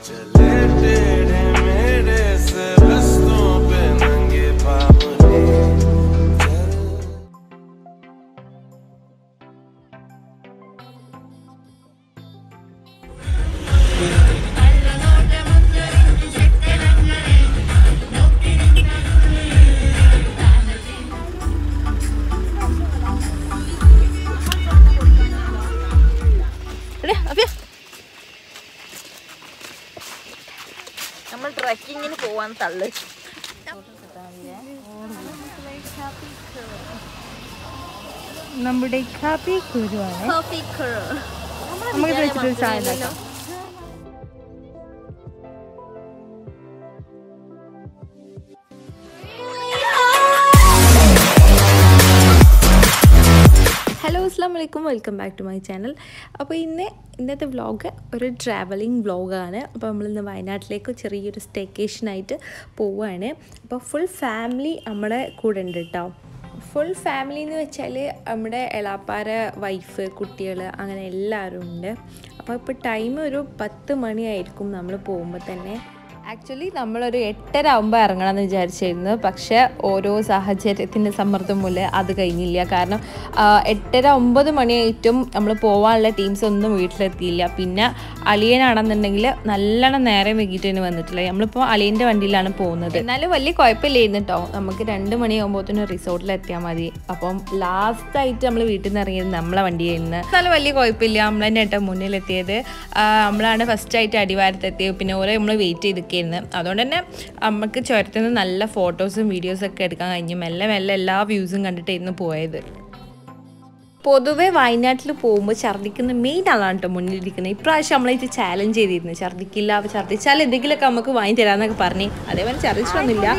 चले टेढ़े मेढ़े से रस्तों पे नंगे पाँव നമ്മൾ ട്രക്കിങ്ങിന് പോവാൻ തള്ളു നമ്മുടെ കാപ്പി കുരുവാണ് നമുക്ക് ഇത് വെച്ചിട്ട് ഒരു ചായ ഉണ്ടാക്കാം ഹലോ അസ്സാം വലൈക്കും welcome back to my channel അപ്പോൾ ഇന്ന് ഇന്നത്തെ വ്ളോഗ് ഒരു ട്രാവലിംഗ് വ്ളോഗാണ് അപ്പോൾ നമ്മളിന്ന് വയനാട്ടിലേക്ക് ചെറിയൊരു സ്റ്റേക്കേഷനായിട്ട് പോവുകയാണ് അപ്പോൾ ഫുൾ ഫാമിലി നമ്മുടെ കൂടെ ഉണ്ട് കേട്ടോ ഫുൾ ഫാമിലി എന്ന് വെച്ചാൽ നമ്മുടെ എളാപ്പാര വൈഫ് കുട്ടികൾ അങ്ങനെ എല്ലാവരും ഉണ്ട് അപ്പോൾ ഇപ്പോൾ ടൈം ഒരു പത്ത് മണിയായിരിക്കും നമ്മൾ പോകുമ്പോൾ തന്നെ ആക്ച്വലി നമ്മളൊരു എട്ടര ആകുമ്പോൾ ഇറങ്ങണമെന്ന് വിചാരിച്ചിരുന്നു പക്ഷേ ഓരോ സാഹചര്യത്തിൻ്റെ സമ്മർദ്ദം മൂലം അത് കഴിഞ്ഞില്ല കാരണം ആ, എട്ടര ഒമ്പത് മണിയായിട്ടും നമ്മൾ പോകാനുള്ള ടീംസ് ഒന്നും വീട്ടിലെത്തിയില്ല പിന്നെ അളിയനാണെന്നുണ്ടെങ്കിൽ നല്ലോണം നേരെ വൈകിട്ട് തന്നെ വന്നിട്ടില്ല നമ്മളിപ്പോൾ അളിയൻ്റെ വണ്ടിയിലാണ് പോകുന്നത് എന്നാലും വലിയ കുഴപ്പമില്ലായിരുന്നു കേട്ടോ നമുക്ക് രണ്ട് മണിയാകുമ്പോഴത്തേനും റിസോർട്ടിൽ എത്തിയാൽ മതി അപ്പം ലാസ്റ്റായിട്ട് നമ്മൾ വീട്ടിൽ നിന്ന് ഇറങ്ങിയത് നമ്മളെ വണ്ടിയായിരുന്നു എന്നാലും വലിയ കുഴപ്പമില്ല നമ്മൾ തന്നെ കേട്ടോ മുന്നിലെത്തിയത് ആ, നമ്മളാണ് ഫസ്റ്റായിട്ട് അടിവാരത്തെത്തിയത് പിന്നെ ഓരോ നമ്മൾ വെയിറ്റ് ചെയ്തിരിക്കുന്നത് അതുകൊണ്ട് തന്നെ നമുക്ക് ചുരത്തിൽ നിന്ന് നല്ല ഫോട്ടോസും വീഡിയോസും ഒക്കെ എടുക്കാൻ കഴിഞ്ഞു മെല്ലെ മെല്ലെ എല്ലാ വ്യൂസും കണ്ടിട്ടായിരുന്നു പോയത് പൊതുവെ വയനാട്ടിൽ പോകുമ്പോൾ ഛർദ്ദിക്കുന്ന മെയിൻ ആളാണ് കേട്ടോ മുന്നിലിരിക്കുന്നത് ഇപ്രാവശ്യം നമ്മളായിട്ട് ചാലഞ്ച് ചെയ്തിരുന്നു ഛർദ്ദിക്കില്ല അപ്പോൾ ഛർദ്ദിച്ചാൽ എന്തെങ്കിലുമൊക്കെ നമുക്ക് വാങ്ങി തരാമെന്നൊക്കെ പറഞ്ഞ് അതേപോലെ ഛർദ്ദിച്ചൊന്നുമില്ല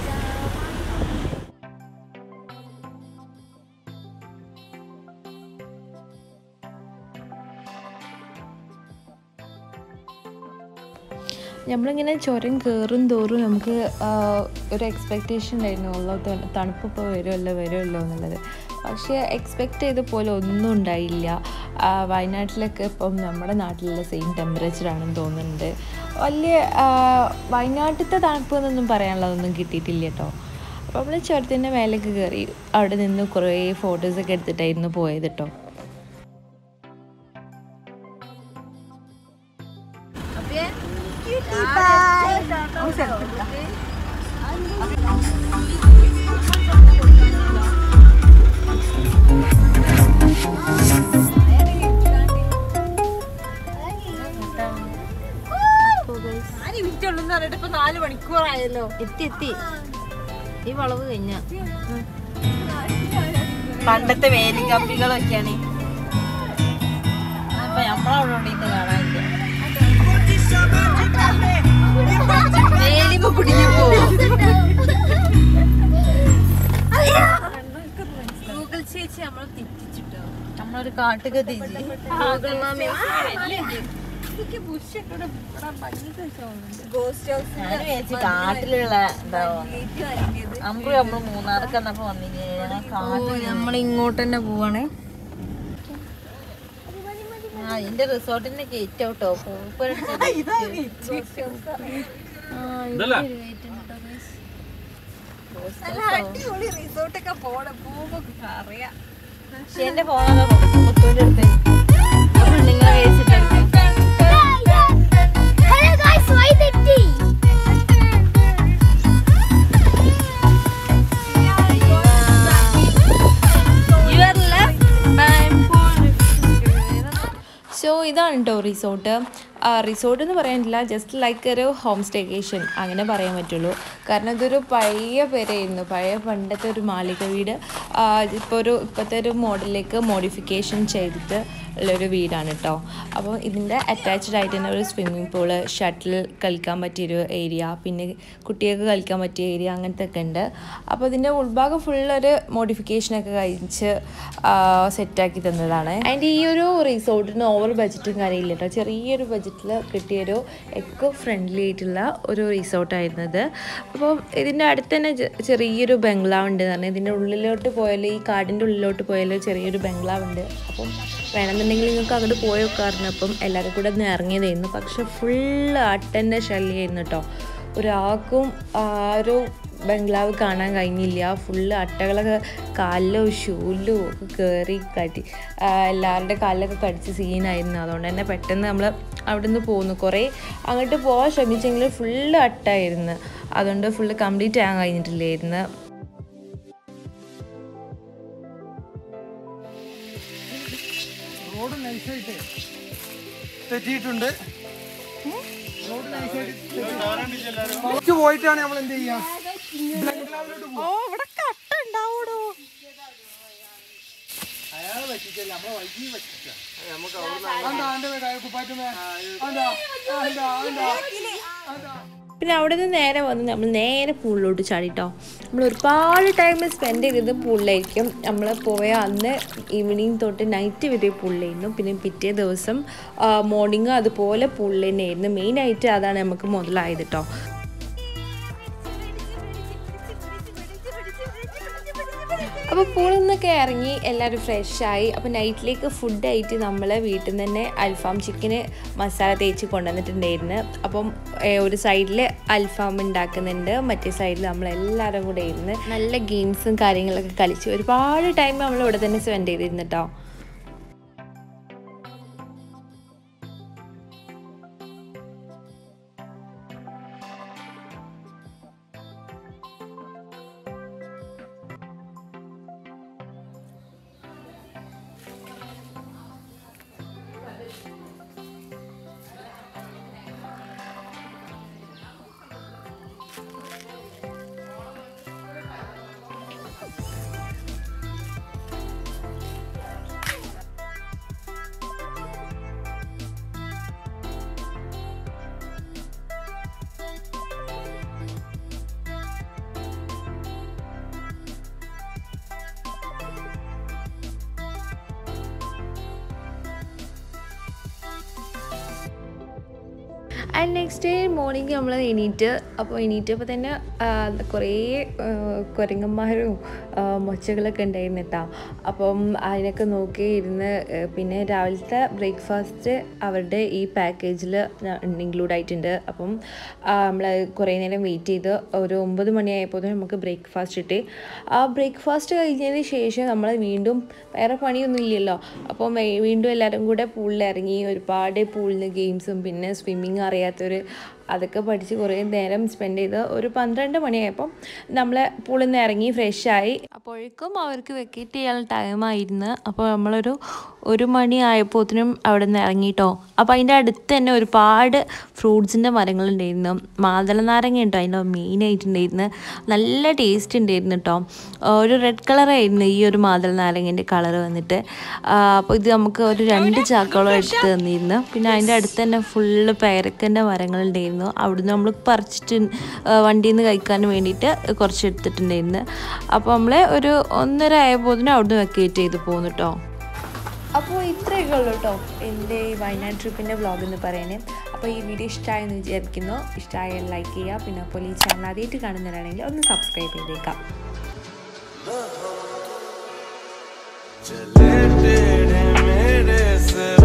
നമ്മളിങ്ങനെ ചുരം കയറും തോറും നമുക്ക് ആ, ഒരു എക്സ്പെക്റ്റേഷൻ ഉണ്ടായിരുന്നു ഉള്ള തണുപ്പ് ഇപ്പോൾ വരുമല്ലോ വരുമല്ലോ എന്നുള്ളത് പക്ഷേ എക്സ്പെക്റ്റ് ചെയ്ത പോലെ ഒന്നും ഉണ്ടായില്ല ആ, വയനാട്ടിലൊക്കെ ഇപ്പം നമ്മുടെ നാട്ടിലുള്ള സെയിം ടെമ്പറേച്ചറാണെന്ന് തോന്നുന്നുണ്ട് വലിയ ആ, വയനാട്ടിലത്തെ തണുപ്പ് എന്നൊന്നും പറയാനുള്ളതൊന്നും കിട്ടിയിട്ടില്ല കേട്ടോ അപ്പോൾ നമ്മൾ ചുരത്തിൻ്റെ മേലേക്ക് കയറി അവിടെ നിന്ന് കുറേ ഫോട്ടോസൊക്കെ എടുത്തിട്ടായിരുന്നു പോയത് കേട്ടോ ഇപ്പൊ നാല് മണിക്കൂറായല്ലോ എത്തി എത്തി ഈ വളവ് കഴിഞ്ഞ പണ്ടത്തെ വേലിക്കപ്പികളൊക്കെയാണ് അപ്പൊ നമ്മളവിടെ ഓടിയിട്ട് കാണാനില്ല വേലിപ്പോ കുടുങ്ങി പോകും ഗൂഗിൾ ചേച്ചി നമ്മൾ തെറ്റിച്ചിട്ടോ നമ്മളൊരു കാട്ടുക തിരിച്ച് ഗൂഗിൾ മാമി ഞാൻ വിചാരിച്ചു കാട്ടിലുള്ള എന്താവും അമ്പ് നമ്മള് മൂന്നാർക്ക് വന്നപ്പോ വന്നില്ലേ ഞങ്ങൾ കാട്ടിൽ നമ്മൾ ഇങ്ങോട്ട് തന്നെ പോവാണ് ആ ഇതിന്റെ റിസോർട്ടിന്റെ ഗേറ്റ് ഔട്ടോ എന്റെ ഫോണൊക്കെ മുത്തൂന്റെ അടുത്ത് നിങ്ങളെ കഴിച്ചിട്ടെടുക്കും Hello guys, why the tea? So ഇതാണ് കേട്ടോ റിസോർട്ട് റിസോർട്ട് എന്ന് പറയാനില്ല ജസ്റ്റ് ലൈക്ക് ഒരു ഹോം സ്റ്റേക്കേഷൻ അങ്ങനെ പറയാൻ പറ്റുള്ളൂ കാരണം ഇതൊരു പഴയ പേരായിരുന്നു പഴയ പണ്ടത്തെ ഒരു മാളിക വീട് ഇപ്പോൾ ഒരു ഇപ്പോഴത്തെ ഒരു മോഡലിലേക്ക് മോഡിഫിക്കേഷൻ ചെയ്തിട്ട് ഉള്ളൊരു വീടാണ് കേട്ടോ അപ്പോൾ ഇതിൻ്റെ അറ്റാച്ച്ഡ് ആയിട്ട് തന്നെ ഒരു സ്വിമ്മിംഗ് പൂള് ഷട്ടിൽ കളിക്കാൻ പറ്റിയൊരു ഏരിയ പിന്നെ കുട്ടികൾക്ക് കളിക്കാൻ പറ്റിയ ഏരിയ അങ്ങനത്തെ ഒക്കെ ഉണ്ട് അപ്പോൾ ഇതിൻ്റെ ഉൾഭാഗം ഫുള്ളൊരു മോഡിഫിക്കേഷനൊക്കെ കഴിച്ച് സെറ്റാക്കി തന്നതാണ് അതിൻ്റെ ഈ ഒരു റിസോർട്ടിന് ഓവർ ബഡ്ജറ്റും കാര്യമില്ല കേട്ടോ ചെറിയൊരു ബഡ്ജറ്റിൽ കിട്ടിയൊരു എക്കോ ഫ്രണ്ട്ലി ആയിട്ടുള്ള ഒരു റിസോർട്ടായിരുന്നത് അപ്പോൾ ഇതിൻ്റെ അടുത്ത് തന്നെ ചെ- ചെറിയൊരു ബംഗ്ലാവ് ഉണ്ട് എന്ന് പറഞ്ഞാൽ ഇതിൻ്റെ ഉള്ളിലോട്ട് പോയാൽ ഈ കാടിൻ്റെ ഉള്ളിലോട്ട് പോയാൽ ചെറിയൊരു ബംഗ്ലാവ് ഉണ്ട് അപ്പം വേണമെന്നുണ്ടെങ്കിൽ നിങ്ങൾക്ക് അങ്ങോട്ട് പോയി വെക്കാറുണ്ട് അപ്പം എല്ലാവരും കൂടെ ഒന്ന് ഇറങ്ങിയതായിരുന്നു പക്ഷെ ഫുള്ള് അട്ടൻ്റെ ശല്യമായിരുന്നു കേട്ടോ ഒരാൾക്കും ആ ഒരു ബംഗ്ലാവ് കാണാൻ കഴിഞ്ഞില്ല ഫുള്ള് അട്ടകളൊക്കെ കാലിലോ ഷൂലിലോ ഒക്കെ കയറി കടി ആ, എല്ലാവരുടെ കാലിലൊക്കെ കടിച്ച് സീനായിരുന്നു അതുകൊണ്ട് തന്നെ പെട്ടെന്ന് നമ്മൾ അവിടെ നിന്ന് പോന്നു കുറേ അങ്ങോട്ട് പോകാൻ ശ്രമിച്ചെങ്കിൽ ഫുള്ള് അട്ടായിരുന്നു അതുകൊണ്ട് ഫുള്ള് കംപ്ലീറ്റ് ആകാൻ കഴിഞ്ഞിട്ടില്ലായിരുന്നു റോഡ് നൈസായിട്ട് തെറ്റിയിട്ടുണ്ട് റോഡ് നൈസായിട്ട് കുറച്ച് പോയിട്ടാണ് നമ്മൾ എന്ത് ചെയ്യാ ബംഗ്ലാവിലോട്ട് പോകും ഓ ഇവിടെ കട്ട ഉണ്ടാവൂടോ എന്താ എന്റെ കുപ്പാറ്റുമേ എന്താ എന്താ എന്താ എന്താ പിന്നെ അവിടെ നിന്ന് നേരെ വന്ന് നമ്മൾ നേരെ പൂളിലോട്ട് ചാടിട്ടോ നമ്മൾ ഒരുപാട് ടൈം സ്പെൻഡ് ചെയ്തത് പൂളിലായിരിക്കും നമ്മൾ പോയ അന്ന് ഈവനിങ് തൊട്ട് നൈറ്റ് വരെ പൂളിലായിരുന്നു പിന്നെ പിറ്റേ ദിവസം മോർണിംഗ് അതുപോലെ പൂളിൽ തന്നെയായിരുന്നു മെയിനായിട്ട് അതാണ് നമുക്ക് മുതലായത് കേട്ടോ അപ്പോൾ പൂളിൽ നിന്നൊക്കെ ഇറങ്ങി എല്ലാവരും ഫ്രഷായി അപ്പോൾ നൈറ്റിലേക്ക് ഫുഡായിട്ട് നമ്മൾ വീട്ടിൽ നിന്ന് തന്നെ അൽഫാം ചിക്കന് മസാല തേച്ച് കൊണ്ടുവന്നിട്ടുണ്ടായിരുന്നു അപ്പം ഏ, ഒരു സൈഡിൽ അൽഫാം ഉണ്ടാക്കുന്നുണ്ട് മറ്റേ സൈഡിൽ നമ്മളെല്ലാവരും കൂടെ ഇരുന്ന് നല്ല ഗെയിംസും കാര്യങ്ങളൊക്കെ കളിച്ച് ഒരുപാട് ടൈം നമ്മൾ ഇവിടെ തന്നെ സ്പെൻഡ് ചെയ്തിരുന്നു കേട്ടോ ആൻഡ് നെക്സ്റ്റ് ഡേ മോർണിംഗ് നമ്മൾ എണീറ്റ് അപ്പോൾ എണീറ്റപ്പോൾ തന്നെ ആ, കുറേ ആ, കുരങ്ങന്മാരും ആ, മൊച്ചകളൊക്കെ ഉണ്ടായിരുന്നു കേട്ടോ അപ്പം അതിനൊക്കെ നോക്കി ഇരുന്ന് ആ, പിന്നെ രാവിലത്തെ ബ്രേക്ക്ഫാസ്റ്റ് അവരുടെ ഈ പാക്കേജിൽ ഇൻക്ലൂഡ് ആയിട്ടുണ്ട് അപ്പം നമ്മൾ കുറേ നേരം വെയിറ്റ് ചെയ്ത് ഒരു ഒമ്പത് മണിയായപ്പോൾ നമുക്ക് ബ്രേക്ക്ഫാസ്റ്റ് കിട്ടി ആ ബ്രേക്ക്ഫാസ്റ്റ് കഴിഞ്ഞതിന് ശേഷം നമ്മൾ വീണ്ടും വേറെ പണിയൊന്നും ഇല്ലല്ലോ അപ്പം വേ- വീണ്ടും എല്ലാവരും കൂടെ പൂളിൽ ഇറങ്ങി ഒരുപാട് പൂളിൽ നിന്ന് ഗെയിംസും പിന്നെ സ്വിമ്മിങ് അറിയാത്തവർ അതൊക്കെ പഠിച്ച് കുറേ നേരം സ്പെൻഡ് ചെയ്ത് ഒരു പന്ത്രണ്ട് മണിയായപ്പം നമ്മൾ പൂളിൽ നിന്ന് ഇറങ്ങി ഫ്രഷായി അപ്പോഴേക്കും അവർക്ക് വെക്കേറ്റ് ചെയ്യാനുള്ള ടൈമായിരുന്നു അപ്പോൾ നമ്മളൊരു ഒരു മണി ആയപ്പോഴത്തേനും അവിടെ നിന്ന് ഇറങ്ങിട്ടോ അപ്പോൾ അതിൻ്റെ അടുത്ത് തന്നെ ഒരുപാട് ഫ്രൂട്ട്സിൻ്റെ മരങ്ങളുണ്ടായിരുന്നു മാതള നാരങ്ങ ഉണ്ടോ അതിൻ്റെ മെയിനായിട്ടുണ്ടായിരുന്നു നല്ല ടേസ്റ്റ് ഉണ്ടായിരുന്നു കേട്ടോ ഒരു റെഡ് കളറായിരുന്നു ഈ ഒരു മാതള നാരങ്ങൻ്റെ കളർ വന്നിട്ട് ആ, അപ്പോൾ ഇത് നമുക്ക് ഒരു രണ്ട് ചാക്കോളം എടുത്ത് തന്നിരുന്നു പിന്നെ അതിൻ്റെ അടുത്ത് തന്നെ ഫുള്ള് പേരക്കൻ്റെ മരങ്ങളുണ്ടായിരുന്നു അവിടുന്ന് നമ്മൾ പറിച്ചിട്ട് ആ, വണ്ടിയിൽ നിന്ന് കഴിക്കാൻ വേണ്ടിയിട്ട് കുറച്ച് എടുത്തിട്ടുണ്ടായിരുന്നു അപ്പോൾ നമ്മൾ ഒരു ഒന്നര ആയപ്പോഴത്തേനും അവിടുന്ന് വെക്കേറ്റ് ചെയ്ത് പോന്നു കേട്ടോ അപ്പോൾ ഇത്രയൊക്കെ ഉള്ളൂ കേട്ടോ എൻ്റെ ഈ വയനാട് ട്രിപ്പിൻ്റെ വ്ളോഗ് എന്ന് പറയുന്നത് അപ്പോൾ ഈ വീഡിയോ ഇഷ്ടമായെന്ന് വിചാരിക്കുന്നു ഇഷ്ടമായാൽ ലൈക്ക് ചെയ്യുക പിന്നെ അപ്പോൾ ഈ ചാനൽ ആദ്യമായിട്ട് കാണുന്നവരാണെങ്കിൽ ഒന്ന് സബ്സ്ക്രൈബ് ചെയ്തേക്കാം चले टेढ़े मेरे से